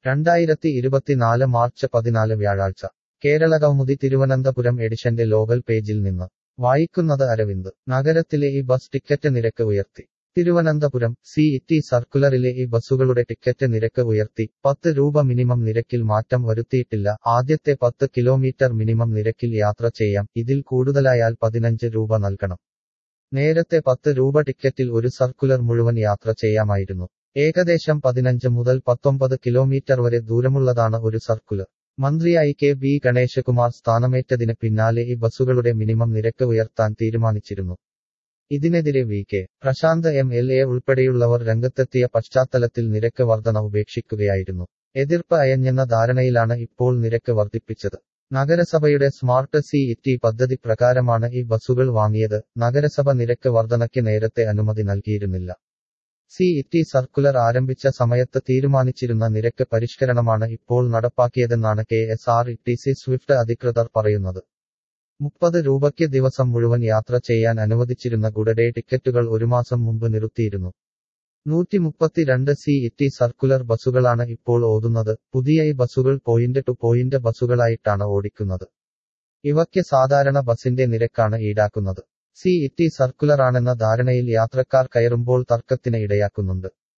രണ്ടായിരത്തി ഇരുപത്തിനാല് മാർച്ച് പതിനാല് വ്യാഴാഴ്ച കേരളകൗമുദി തിരുവനന്തപുരം എഡിഷന്റെ ലോകൽ പേജിൽ നിന്ന് വായിക്കുന്നത് അരവിന്ദ് നഗരത്തിലെ ഈ ബസ് ടിക്കറ്റ് നിരക്ക് ഉയർത്തി തിരുവനന്തപുരം സി ഇറ്റി സർക്കുലറിലെ ഈ ബസ്സുകളുടെ ടിക്കറ്റ് നിരക്ക് ഉയർത്തി പത്ത് രൂപ മിനിമം നിരക്കിൽ മാറ്റം വരുത്തിയിട്ടില്ല ആദ്യത്തെ പത്ത് കിലോമീറ്റർ മിനിമം നിരക്കിൽ യാത്ര ചെയ്യാം ഇതിൽ കൂടുതലായാൽ പതിനഞ്ച് രൂപ നൽകണം നേരത്തെ പത്ത് രൂപ ടിക്കറ്റിൽ ഒരു സർക്കുലർ മുഴുവൻ യാത്ര ചെയ്യാമായിരുന്നു ഏകദേശം പതിനഞ്ച് മുതൽ പത്തൊമ്പത് കിലോമീറ്റർ വരെ ദൂരമുള്ളതാണ് ഒരു സർക്കുലർ മന്ത്രിയായി കെ ബി ഗണേശകുമാർ സ്ഥാനമേറ്റതിന് പിന്നാലെ ഈ ബസ്സുകളുടെ മിനിമം നിരക്ക് ഉയർത്താൻ തീരുമാനിച്ചിരുന്നു ഇതിനെതിരെ V K Prashanth M L A ഉൾപ്പെടെയുള്ളവർ രംഗത്തെത്തിയ പശ്ചാത്തലത്തിൽ നിരക്ക് വർധന ഉപേക്ഷിക്കുകയായിരുന്നു എതിർപ്പ് അയഞ്ഞെന്ന ധാരണയിലാണ് ഇപ്പോൾ നിരക്ക് വർദ്ധിപ്പിച്ചത് നഗരസഭയുടെ സ്മാർട്ട് സി ഇറ്റി പദ്ധതി പ്രകാരമാണ് ഈ ബസ്സുകൾ വാങ്ങിയത് നഗരസഭ നിരക്ക് വർധനയ്ക്ക് നേരത്തെ അനുമതി നൽകിയിരുന്നില്ല സി ഇറ്റി സർക്കുലർ ആരംഭിച്ച സമയത്ത് തീരുമാനിച്ചിരുന്ന നിരക്ക് പരിഷ്കരണമാണ് ഇപ്പോൾ നടപ്പാക്കിയതെന്നാണ് K S R T C Swift അധികൃതർ പറയുന്നത് മുപ്പത് രൂപയ്ക്ക് ദിവസം മുഴുവൻ യാത്ര ചെയ്യാൻ അനുവദിച്ചിരുന്ന ഗുഡഡേ ടിക്കറ്റുകൾ ഒരു മാസം മുമ്പ് നിർത്തിയിരുന്നു നൂറ്റി മുപ്പത്തിരണ്ട് സി ഇറ്റി സർക്കുലർ ബസ്സുകളാണ് ഇപ്പോൾ ഓടുന്നത് പുതിയ ഈ ബസ്സുകൾ പോയിന്റ് ടു പോയിന്റ് ബസ്സുകളായിട്ടാണ് ഓടിക്കുന്നത് ഇവയ്ക്ക് സാധാരണ ബസിന്റെ നിരക്കാണ് ഈടാക്കുന്നത് സി ഇറ്റി സർക്കുലറാണെന്ന ധാരണയിൽ യാത്രക്കാർ കയറുമ്പോൾ തർക്കത്തിന് ഇടയാക്കുന്നുണ്ട്